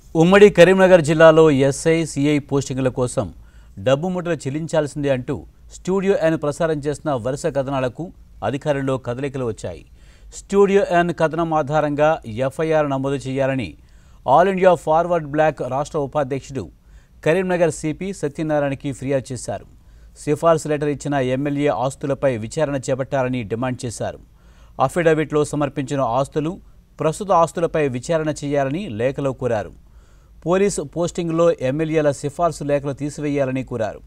ఉమ్మడి కరీంనగర్ జిల్లాలో SI CI పోస్టింగుల కోసం డబ్బు ముట్టలు చెల్లించాల్సిందే అంటూ స్టూడియో ఎన్ ప్రసారం చేసిన వరుస కథనాలకు అధికారుల్లో కదలికలు వచ్చాయి స్టూడియో ఎన్ కథనం ఆధారంగా ఎఫ్ఐఆర్ నమోదు చేయాలని ఆల్ ఇండియా ఫార్వర్డ్ బ్లాక్ రాష్ట్ర ఉపాధ్యక్షుడు కరీంనగర్ సిపి సత్యనారాయణకి ఫిర్యాదు చేశారు సిఫార్సు లెటర్ ఇచ్చిన ఎమ్మెల్యే ఆస్తులపై విచారణ చేపట్టాలని డిమాండ్ చేశారు అఫిడవిట్లో సమర్పించిన ఆస్తులు ప్రస్తుత ఆస్తులపై విచారణ చేయాలని లేఖలో కోరారు పోలీసు పోస్టింగ్లో ఎమ్మెల్యేల సిఫార్సు లేఖలు తీసివేయాలని కోరారు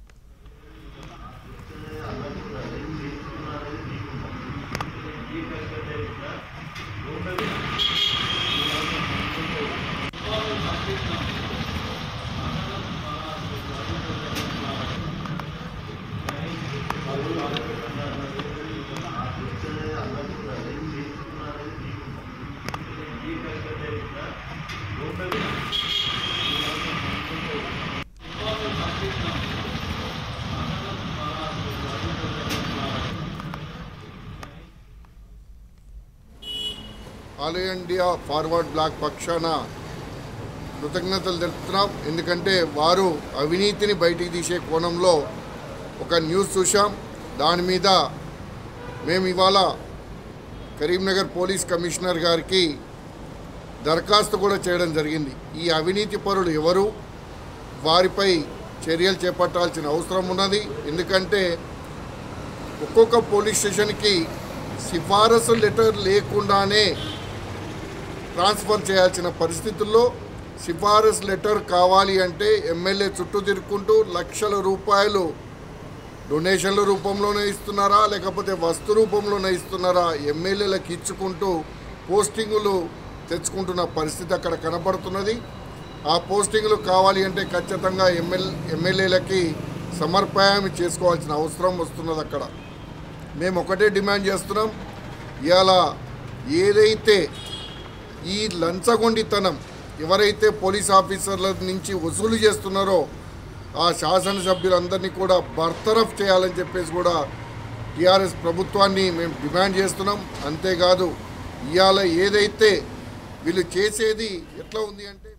ఆల్ ఇండియా ఫార్వర్డ్ బ్లాక్ పక్షాన కృతజ్ఞతలు తెలుపుతున్నాం ఎందుకంటే వారు అవినీతిని బయటికి తీసే కోణంలో ఒక న్యూస్ చూసాం దాని మీద మేము ఇవాళ కరీంనగర్ పోలీస్ కమిషనర్ గారికి దరఖాస్తు కూడా చేయడం జరిగింది ఈ అవినీతి పరులు ఎవరు వారిపై చర్యలు చేపట్టాల్సిన అవసరం ఉన్నది ఎందుకంటే ఒక్కొక్క పోలీస్ స్టేషన్కి సిఫారసు లెటర్ లేకుండానే ట్రాన్స్ఫర్ చేయాల్సిన పరిస్థితుల్లో సిఫారసు లెటర్ కావాలి అంటే ఎమ్మెల్యే చుట్టూ తిరుక్కుంటూ లక్షల రూపాయలు డొనేషన్ల రూపంలోనే ఇస్తున్నారా లేకపోతే వస్తు రూపంలోనే ఇస్తున్నారా ఎమ్మెల్యేలకు ఇచ్చుకుంటూ పోస్టింగులు తెచ్చుకుంటున్న పరిస్థితి అక్కడ కనపడుతున్నది ఆ పోస్టింగులు కావాలి అంటే ఖచ్చితంగా ఎమ్మెల్ ఎమ్మెల్యేలకి సమర్పయామి చేసుకోవాల్సిన అవసరం వస్తున్నది అక్కడ మేము ఒకటే డిమాండ్ చేస్తున్నాం ఇవాళ ఏదైతే ఈ లంచగొండితనం ఎవరైతే పోలీస్ ఆఫీసర్ల నుంచి వసూలు చేస్తున్నారో ఆ శాసనసభ్యులందరినీ కూడా బర్తరఫ్ చేయాలని చెప్పేసి కూడా టీఆర్ఎస్ ప్రభుత్వాన్ని మేము డిమాండ్ చేస్తున్నాం అంతేకాదు ఇవాళ ఏదైతే వీళ్ళు చేసేది ఎట్లా ఉంది అంటే